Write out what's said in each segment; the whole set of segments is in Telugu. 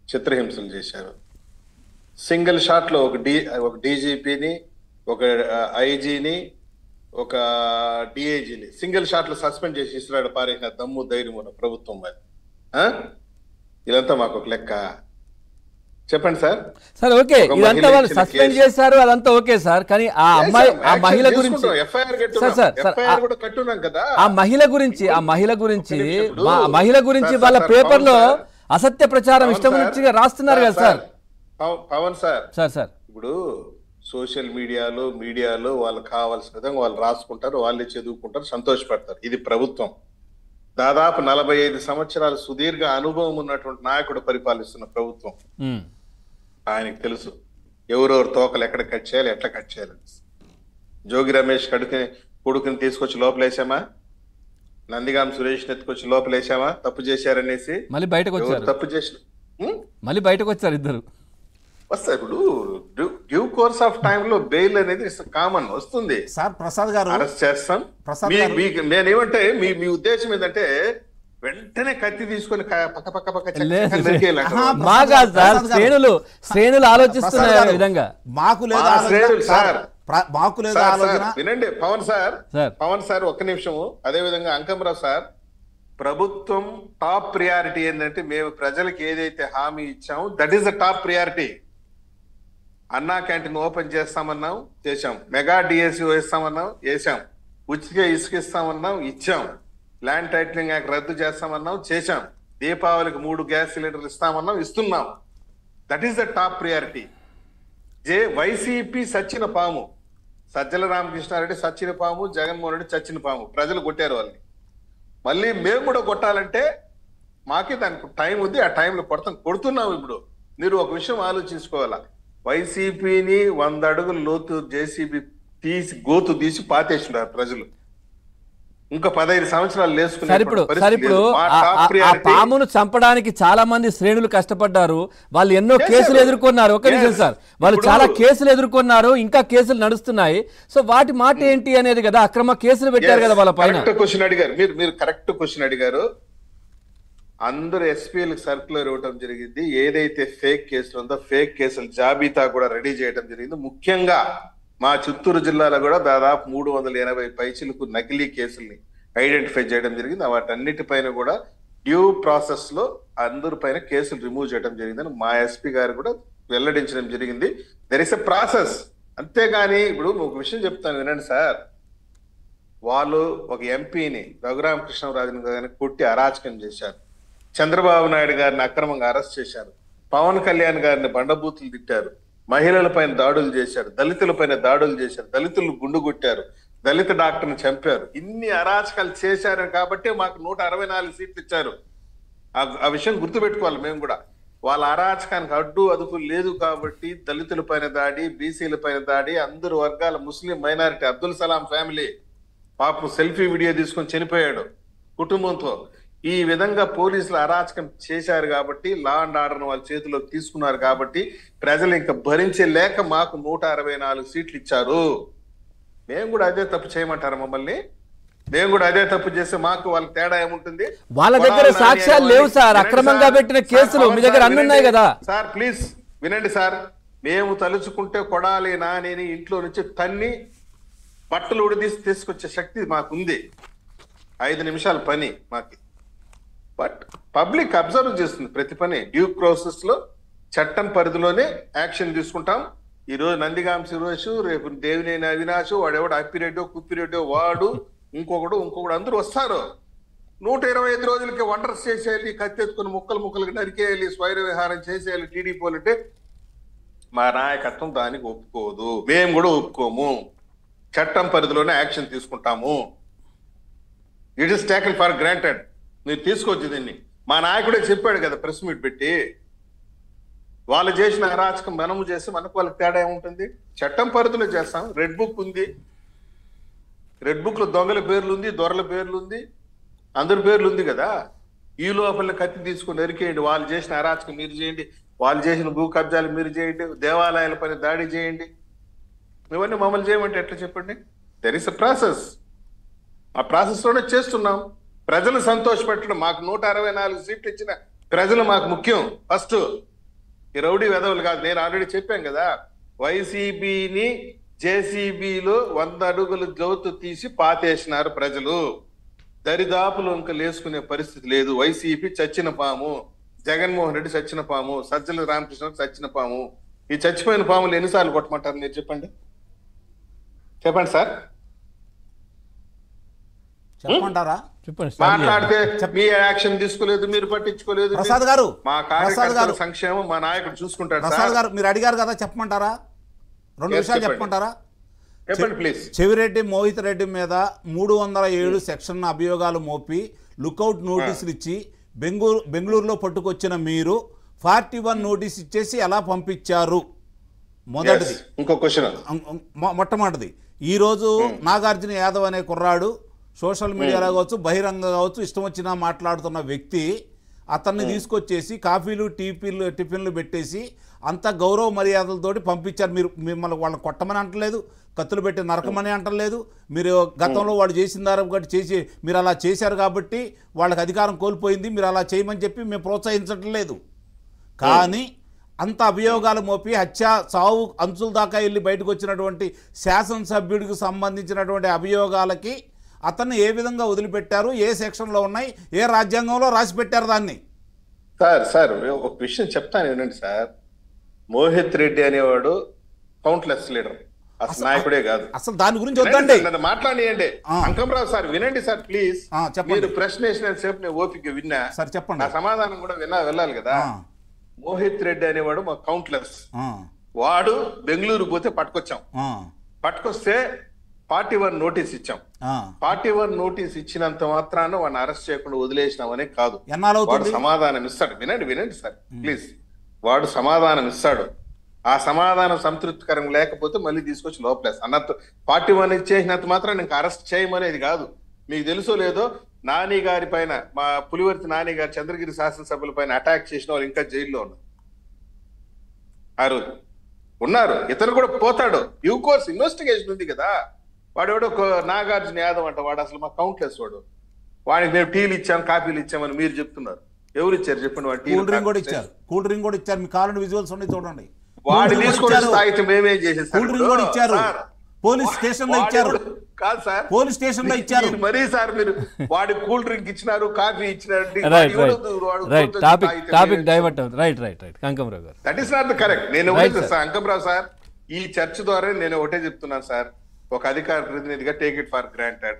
చిత్రహింసలు చేశారు సింగిల్ షాట్ లో ఒక డి ఒక డీజీపీని ఒక ఐజీని ఒక డిఐజీని సింగిల్ షాట్ లో సస్పెండ్ చేసి ఇస్తున్నాడు పారేసిన దమ్ము ధైర్యం ఉన్న ప్రభుత్వం మరి ఆ? ఇదంతా మాకు ఒక లెక్క చెప్పండి సార్ సార్ ఓకే ఒక ఇదంతా మహిళ వాళ్ళు ఇచ్చిన సస్పెండ్ కేసు. చేశారు అదంతా ఓకే సార్ కానీ ఆ అమ్మాయి ఆ మహిళ గురించి FIR sir sir sir FIR ఆ- కూడా కట్టున్నాం కదా ఆ మహిళ గురించి ఆ మహిళ గురించి ఒక్క నిమిషం ఇప్పుడు. మా- ఆ మహిళ గురించి సార్, వాళ్ళ సార్, పేపర్లో పవన్ సార్. అసత్య ప్రచారం పవన్ ఇష్టం సార్, వచ్చిగా రాస్తున్నారు కదా సార్ పవ- పవన్ సార్ సార్ సార్ ఇప్పుడు సోషల్ మీడియాలో మీడియాలో వాళ్ళకి కావాల్సిన విధంగా వాళ్ళు రాసుకుంటారు వాళ్ళే చదువుకుంటారు సంతోషపడతారు ఇది ప్రభుత్వం దాదాపు నలభై ఐదు సంవత్సరాల సుదీర్ఘ అనుభవం ఉన్నటువంటి నాయకుడు పరిపాలిస్తున్న ప్రభుత్వం ఉమ్. ఆయనకు తెలుసు ఎవరెవరు తోకలు ఎక్కడ కట్ చేయాలి ఎట్లా కట్ చేయాలి జోగి రమేష్ కడుకుని కొడుకుని తీసుకొచ్చి లోపలేసామా నందిగాం సురేష్ ఎత్తుకొచ్చి లోపలేసామా తప్పు చేశారనేసి మళ్ళీ బయటకు ఎవరు వచ్చారు తప్పు చేసిన ఉం? మళ్ళీ బయటకు వచ్చారు ఇద్దరు వస్తాయి ఇప్పుడు డ్యూ కోర్స్ ఆఫ్ టైమ్ లో బెయిల్ అనేది కామన్ వస్తుంది సార్ ప్రసాద్ గారు అరెస్ట్ చేస్తాం ప్రసాద్ మీ గారు- మీకు నేనేమంటే మీ మీ ఉద్దేశం ఏంటంటే వెంటనే కత్తి తీసుకొని క- పక్క పక్క పక్క చక్క లేదు, చక్క లేదు. నరికేయాలంటారు. ఆహా, మాగా సార్ ప్రసాద్ గారు. శ్రేణులు శ్రేణులు ఆలోచిస్తున్న ప్రసాద్ గారు, విధంగా మాకు లేదు మా ఆలోచన శ్రేణులు సార్, సార్. ప్ర- మాకు లేదు సార్, ఆలోచన సార్, వినండి Pavan sir sir. Pavan sir ఒక్క నిమిషము అదే విధంగా అంకమరావు సార్ ప్రభుత్వం టాప్ ప్రియారిటీ ఏంటంటే మేము ప్రజలకు ఏదైతే హామీ ఇచ్చామో that is the top priority Anna canteen open చేస్తామన్నాం చేశాం మెగా డిఎస్సి వేస్తామన్నాం వేసాం ఉచిత ఇసుక ఇస్తామన్నాం ఇచ్చాం ల్యాండ్ టైటిలింగ్ యాక్ట్ రద్దు చేస్తామన్నాం చేశాం దీపావళికి మూడు గ్యాస్ సిలిండర్లు ఇస్తామన్నాం ఇస్తున్నాం that is the top priority జే వైసీపీ సచ్చిన పాము సజ్జల రామకృష్ణారెడ్డి సచ్చిన పాము జగన్మోహన్ రెడ్డి చచ్చిన పాము ప్రజలు కొట్టారు వాళ్ళని మళ్ళీ మేము కూడా కొట్టాలంటే మాకే దానికి టైం ఉంది ఆ టైంలో కొడతాం కొడుతున్నాం ఇప్పుడు మీరు ఒక విషయం ఆలోచించుకోవాలా వైసీపీని వంద అడుగుల లోతు జేసీబీ తీసి గోతు తీసి పాతేసినారు ప్రజలు ఇంకా పదహైదు సంవత్సరాలు లేసుకునే సార్ ఇప్పుడు సార్ ఇప్పుడు ఆ- ఆ- ఆ పామును చంపడానికి చాలా మంది శ్రేణులు కష్టపడ్డారు వాళ్ళు ఎన్నో చేశారు. కేసులు ఎదుర్కొన్నారు ఒక నిమిషం Yes. సార్ వాళ్ళు ఇప్పుడు- చాలా కేసులు ఎదుర్కొన్నారు ఇంకా కేసులు నడుస్తున్నాయి సో వాటి మాట ఏంటి అనేది కదా అక్రమ కేసులు పెట్టారు కదా వాళ్ళ పైన కరెక్ట్ క్వశ్చన్ అడిగారు మీరు మీరు కరెక్ట్ క్వశ్చన్ అడిగారు అందరు ఎస్పీలకు సర్కులర్ ఇవ్వడం జరిగింది ఏదైతే ఫేక్ కేసులు ఉందో ఫేక్ కేసుల జాబితా కూడా రెడీ చేయడం జరిగింది ముఖ్యంగా మా చిత్తూరు జిల్లాలో కూడా దాదాపు మూడు వందల ఎనభై పైచిలకు నకిలీ కేసుల్ని ఐడెంటిఫై చేయడం జరిగింది వాటన్నిటిపైన కూడా డ్యూ ప్రాసెస్ లో అందరిపైన కేసులు రిమూవ్ చేయడం జరిగిందని మా ఎస్పీ గారు కూడా వెల్లడించడం జరిగింది దెర్ ఇస్ ఎ ప్రాసెస్ అంతేగాని ఇప్పుడు ఒక విషయం చెప్తాను వినండి సార్ వాళ్ళు ఒక ఎంపీని రఘురామకృష్ణరాజుని గారిని కొట్టి అరాచకం చేశారు చంద్రబాబు నాయుడు గారిని అక్రమంగా అరెస్ట్ చేశారు పవన్ కళ్యాణ్ గారిని బండబూతులు తిట్టారు మహిళల పైన దాడులు చేశారు దళితుల పైన దాడులు చేశారు దళితులు గుండు కొట్టారు దళిత డాక్టర్ని చంపారు ఇన్ని అరాచకాలు చేశారు కాబట్టి మాకు నూట అరవై నాలుగు సీట్లు ఇచ్చారు ఆ- ఆ విషయం గుర్తుపెట్టుకోవాలి మేము కూడా వాళ్ళ అరాచకానికి అడ్డు అదుపు లేదు కాబట్టి దళితుల పైన దాడి బీసీల పైన దాడి అందరు వర్గాల ముస్లిం మైనారిటీ అబ్దుల్ సలాం ఫ్యామిలీ పాపం సెల్ఫీ వీడియో తీసుకొని చనిపోయాడు కుటుంబంతో ఈ విధంగా పోలీసులు అరాచకం చేశారు కాబట్టి లా అండ్ ఆర్డర్ వాళ్ళ చేతిలోకి తీసుకున్నారు కాబట్టి ప్రజలు ఇంకా భరించే లేక మాకు నూట అరవై నాలుగు సీట్లు ఇచ్చారు మేము కూడా అదే తప్పు చేయమంటారు మమ్మల్ని మేము కూడా అదే తప్పు చేస్తే మాకు వాళ్ళకి తేడా ఏముంటుంది వాళ్ళ దగ్గర కొడాలి నాని సాక్ష్యాలు అనేవాడిని- లేవు సార్. వినండి అక్రమంగా సార్. పెట్టిన సార్, కేసులు పవన్ మీ దగ్గర సార్ అన్ని ఉన్నాయి వినండి. కదా. సార్ ప్లీజ్ వినండి సార్ మేము తలుచుకుంటే కొడాలి నానిని ఇంట్లో నుంచి తన్ని బట్టలు ఉడిదీసి తీసుకొచ్చే శక్తి మాకుంది ఐదు నిమిషాల పని మాకి బట్ పబ్లిక్ అబ్జర్వ్ చేస్తుంది ప్రతి పని డ్యూ ప్రాసెస్ లో చట్టం పరిధిలోనే యాక్షన్ తీసుకుంటాం ఈ రోజు నందిగాం సురేష్ రేపు దేవినేని అవినాష్ వాడెవడు అప్పిరెడ్డో కుప్పిరెడ్డో వాడు ఇంకొకడు ఇంకొకడు అందరూ వస్తారు నూట ఇరవై ఐదు రోజులకి వండర్స్ చేసేయాలి కత్తెత్తుకుని ముక్కలు ముక్కలకి నరికేయాలి స్వైర విహారం చేసేయాలి టీడీపీ అంటే మా నాయకత్వం దానికి ఒప్పుకోదు మేము కూడా ఒప్పుకోము చట్టం పరిధిలోనే యాక్షన్ తీసుకుంటాము it is taken for granted మీరు తీసుకోవచ్చు దీన్ని మా నాయకుడే చెప్పాడు కదా ప్రెస్ మీట్ పెట్టి వాళ్ళు చేసిన అరాచకం మనము చేసి మనకు వాళ్ళకి తేడా ఏముంటుంది చట్టం పరిధిలో చేస్తాం రెడ్ బుక్ ఉంది రెడ్ బుక్ లో దొంగల పేర్లు ఉంది దొరల పేర్లు ఉంది అందరి పేర్లు ఉంది కదా ఈ లోపల కత్తి తీసుకుని నరికేయండి వాళ్ళు చేసిన అరాచకం మీరు చేయండి వాళ్ళు చేసిన భూ కబ్జాలు మీరు చేయండి దేవాలయాల పైన దాడి చేయండి ఇవన్నీ మమ్మల్ని చేయమంటే ఎట్లా చెప్పండి దెర్ ఇస్ అ ప్రాసెస్ ఆ ప్రాసెస్ లోనే చేస్తున్నాం ప్రజలు సంతోషపెట్టడం మాకు నూట అరవై నాలుగు సీట్లు ఇచ్చిన ప్రజలు మాకు ముఖ్యం ఫస్ట్ ఈ రౌడీ వెధవులు కాదు నేను ఆల్రెడీ చెప్పాను కదా వైసీపీని జేసీబీలో వంద అడుగులు లోతు తీసి పాతేసినారు ప్రజలు దరిదాపులు ఇంకా లేసుకునే పరిస్థితి లేదు వైసీపీ చచ్చిన పాము జగన్మోహన్ రెడ్డి చచ్చిన పాము సజ్జల రామకృష్ణ చచ్చిన పాము ఈ చచ్చిపోయిన పాములు ఎన్నిసార్లు కొట్టమంటారు మీరు చెప్పండి చెప్పండి సార్ చెప్పమంటారా చెప్పండి start చేయండి. మాట్లాడితే మీ యాక్షన్ తీసుకోలేదు మీరు పట్టించుకోలేదు ప్రసాద్ గారు, మా ప్రసాద్ కార్యకర్తల గారు. సంక్షేమం మా నాయకుడు చూసుకుంటాడు ప్రసాద్ సార్ గారు మీరు అడిగారు కదా చెప్పమంటారా రెండు Yes, విషయాలు చెప్పండి. చెప్పమంటారా చెప్పండి ప్లీజ్ చెవిరెడ్డి మోహిత్ రెడ్డి మీద మూడు వందల ఏడు సెక్షన్ అభియోగాలు మోపి లుకౌట్ నోటీసులు ఇచ్చి బెంగళూరు బెంగళూరులో పట్టుకొచ్చిన మీరు ఫార్టీ వన్ నోటీస్ ఇచ్చేసి ఎలా పంపించారు మొదటిది ఇంకో క్వశ్చన్ అం- అం- మొ- మొట్టమొదటిది ఈరోజు నాగార్జున యాదవ్ అనే కుర్రాడు సోషల్ మీడియాలో కావచ్చు బహిరంగ కావచ్చు ఇష్టం వచ్చినా మాట్లాడుతున్న వ్యక్తి అతన్ని తీసుకొచ్చేసి కాఫీలు టీపీలు టిఫిన్లు పెట్టేసి అంత గౌరవ మర్యాదలతోటి పంపించారు మీరు మిమ్మల్ని వాళ్ళని కొట్టమని అంటలేదు కత్తులు పెట్టి నరకమని అంటలేదు మీరు గతంలో వాళ్ళు చేసిన దారు కాబట్టి చేసి మీరు అలా చేశారు కాబట్టి వాళ్ళకి అధికారం కోల్పోయింది మీరు అలా చేయమని చెప్పి మేము ప్రోత్సహించటం లేదు కానీ అంత అభియోగాలు మోపి హత్య సావు అంచుల దాకా వెళ్ళి బయటకు వచ్చినటువంటి శాసనసభ్యుడికి సంబంధించినటువంటి అభియోగాలకి అతన్ని ఏ విధంగా వదిలిపెట్టారు ఏ సెక్షన్లో ఉన్నాయి ఏ రాజ్యాంగంలో రాసి పెట్టారు దాన్ని సార్ సార్ ఒక విషయం చెప్తాను వినండి సార్ మోహిత్ రెడ్డి అనేవాడు కౌంట్లెస్ లీడర్ అసలు నాయకుడే కాదు అసలు దాని గురించి వినండి వద్దండి సార్, నన్ను మాట్లాడియండి ఆ. అంకంరావు సార్ వినండి సార్ ప్లీజ్ ఆ, చెప్పండి. మీరు ప్రశ్న వేసిన సేపు నేను ఓపిక విన్నా సరే చెప్పండి. నా సమాధానం కూడా విన్నా వెళ్ళాలి కదా ఆ, మోహిత్ రెడ్డి అనేవాడు మా కౌంట్లెస్ ఆ, వాడు బెంగళూరు పోతే పట్టుకొచ్చాం ఆ, పట్టుకొస్తే ఫార్టీ వన్ నోటీస్ ఇచ్చాం ఆ. ఫార్టీ వన్ నోటీస్ ఇచ్చినంత మాత్రాన వాడిని అరెస్ట్ చేయకుండా వదిలేసినామనే కాదు ఎన్నాళ్ళు వాడు అవుతుంది సమాధానం ఇస్తాడు వినండి వినండి సార్ ప్లీజ్ వాడు సమాధానం ఇస్తాడు ఆ సమాధానం సంతృప్తికరం లేకపోతే మళ్ళీ తీసుకొచ్చి లోపలేస్తా అన్నట్టు ఫార్టీ వన్ ఇచ్చేసినంత మాత్రం ఇంకా అరెస్ట్ చేయమనేది కాదు మీకు తెలుసో లేదో నాని గారి పైన మా పులివర్తి నాని గారి చంద్రగిరి శాసనసభ్యుల పైన అటాక్ చేసిన వాళ్ళు ఇంకా జైల్లో ఉన్నారు ఆ రోజు ఉన్నారు ఇతను కూడా పోతాడు యూ కోర్స్ ఇన్వెస్టిగేషన్ ఉంది కదా వాడు ఎవడో ఒక నాగార్జున యాదవ్ అంట వాడు అసలు మా కౌంట్లెస్ వాడు వాడికి మేము టీలు ఇచ్చాం కాఫీలు ఇచ్చామని మీరు చెప్తున్నారు ఎవరు ఇచ్చారు చెప్పండి వాడు టీలు కూల్ డ్రింక్ కూడా కాఫీలు ఇచ్చారు కూల్ డ్రింక్ కూడా ఇచ్చారు మీ కావాలంటే విజువల్స్ ఉన్నాయి చూడండి కూల్ వాడు డ్రింక్ కూడా తీసుకొని ఇచ్చారు. స్థాయికి మేమేం చేసేస్తాం కూల్ డ్రింక్ కూడా ఇచ్చారు సార్, పోలీస్ వా- స్టేషన్ లో వాడు ఇచ్చారు ఎవడు- కాదు సార్ పోలీస్ స్టేషన్ లో ఇచ్చారు మీరు మరీ సార్ మీరు వాడి కూల్ డ్రింక్ ఇచ్చినారు కాఫీ ఇచ్చినారు right right right topic topic divert అవుతుంది రైట్ రైట్ రైట్ కంకమరావు garu that is not the correct నేను Right, ఒకటే sir. సార్ అంకంరావు సార్ ఈ చర్చ ద్వారా నేను ఒకటే చెప్తున్నాను సార్ ఒక అధికార ప్రతినిధిగా టేక్ ఇట్ ఫర్ గ్రాంటెడ్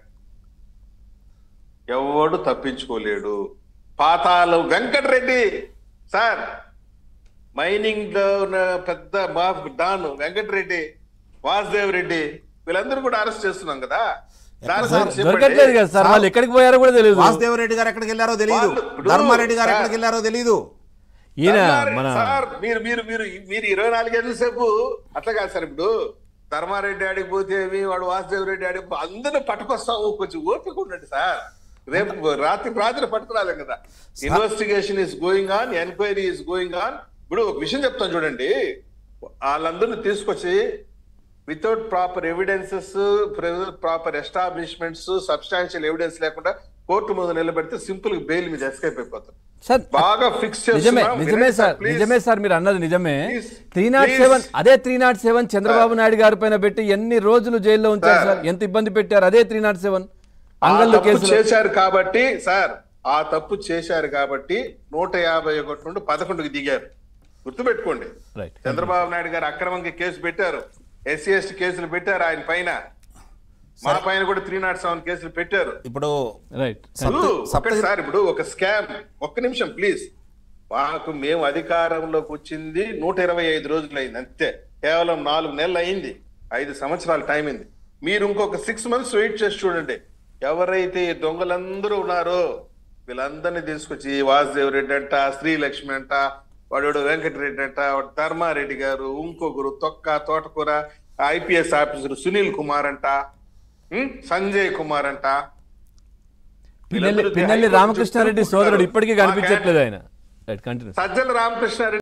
ఎవడు తప్పించుకోలేడు పాతాలు వెంకటరెడ్డి సార్ మైనింగ్ లో ఉన్న పెద్ద మా డాన్ వెంకటరెడ్డి వాసుదేవ్ రెడ్డి వీళ్ళందరూ కూడా అరెస్ట్ చేస్తున్నాం కదా దాని సార్? గురించి చెప్పండి. దొరకట్లేదు కదా సార్ వాళ్ళు ఎక్కడికి పోయారో కూడా తెలియదు వాసుదేవరెడ్డి గారు ఎక్కడికి వెళ్ళారో తెలియదు వాళ్ళు- ఇప్పుడు ధర్మారెడ్డి గారు సార్. ఎక్కడికి వెళ్ళారో తెలియదు ఈయన ధర్మారెడ్డి మన సార్ మీరు మీరు మీరు మీరు ఇరవై నాలుగేళ్ల సేపు అట్లా కాదు సార్ ఇప్పుడు ధర్మారెడ్డి ఆడికి పోతే ఏమి, వాడు వాసుదేవ్ రెడ్డి ఆడికి పో- అందరిని పట్టుకొస్తాము కొంచెం ఓపిక ఉండండి సార్ రేపు రాత్రి రాత్రి పట్టుకురాలేం కదా investigation is going on enquiry is going on ఇప్పుడు ఒక విషయం చెప్తాను చూడండి వాళ్ళందరిని తీసుకొచ్చి without proper evidences proper establishments substantial evidence లేకుండా కోర్టు ముందు నిలబెడితే సింపుల్ బెయిల్ మీద ఎస్కేప్ అయిపోతారు సార్ బాగా ఫిక్స్ నిజమే నిజమే సార్ నిజమే సార్ మీరు అన్నది నిజమే Please, three not please. Seven అదే three not seven Chandrababu Naidu garu పైన పెట్టి ఎన్ని రోజులు జైల్లో ఉంచారు Sir. సార్ ఎంత ఇబ్బంది పెట్టారు అదే త్రీ నాట్ సెవెన్ ఆ అంగళ్ళు తప్పు కేసులు చేశారు కాబట్టి సార్ ఆ తప్పు చేశారు కాబట్టి నూట యాభై ఒకటి నుండి పదకొండుకి దిగారు గుర్తుపెట్టుకోండి రైట్ చంద్రబాబు నాయుడు గారు అక్రమంగా కేసు పెట్టారు ఎస్సీ ఎస్టీ కేసులు పెట్టారు ఆయన పైన మా పైన కూడా త్రీ నాట్ సెవెన్ కేసులు పెట్టారు ఇప్పుడు రైట్ సప్త- ఇప్పుడు సప్త- ఒకసారి ఇప్పుడు ఒక స్కామ్ ఒక్క నిమిషం ప్లీజ్ మాకు మేము అధికారంలోకి వచ్చింది నూట ఇరవై ఐదు రోజులు అయింది అంతే కేవలం నాలుగు నెలలు అయింది ఐదు సంవత్సరాల టైం అయింది మీరు ఇంకొక సిక్స్ మంత్స్ వెయిట్ చేసి చూడండి ఎవరైతే ఈ దొంగలందరూ ఉన్నారో వీళ్ళందరినీ తీసుకొచ్చి వాసుదేవ్ రెడ్డి అంట శ్రీలక్ష్మి అంట వాడు వెంకటరెడ్డి అంట వాడు ధర్మారెడ్డి గారు ఇంకొకరు తొక్క తోటకూర ఐపీఎస్ ఆఫీసర్ సునీల్ కుమార్ అంట ఉం? సంజయ్ కుమార్ అంట పిన్నెల్లి వీళ్ళందరూ పిన్నెల్లి హైకోర్టు రామకృష్ణారెడ్డి జడ్జిలు సోదరుడు కూర్చున్నారు. ఇప్పటికీ మా కనిపించట్లేదు ఆయన రైట్ కంటిన్యూ సజ్జల రామకృష్ణారెడ్డి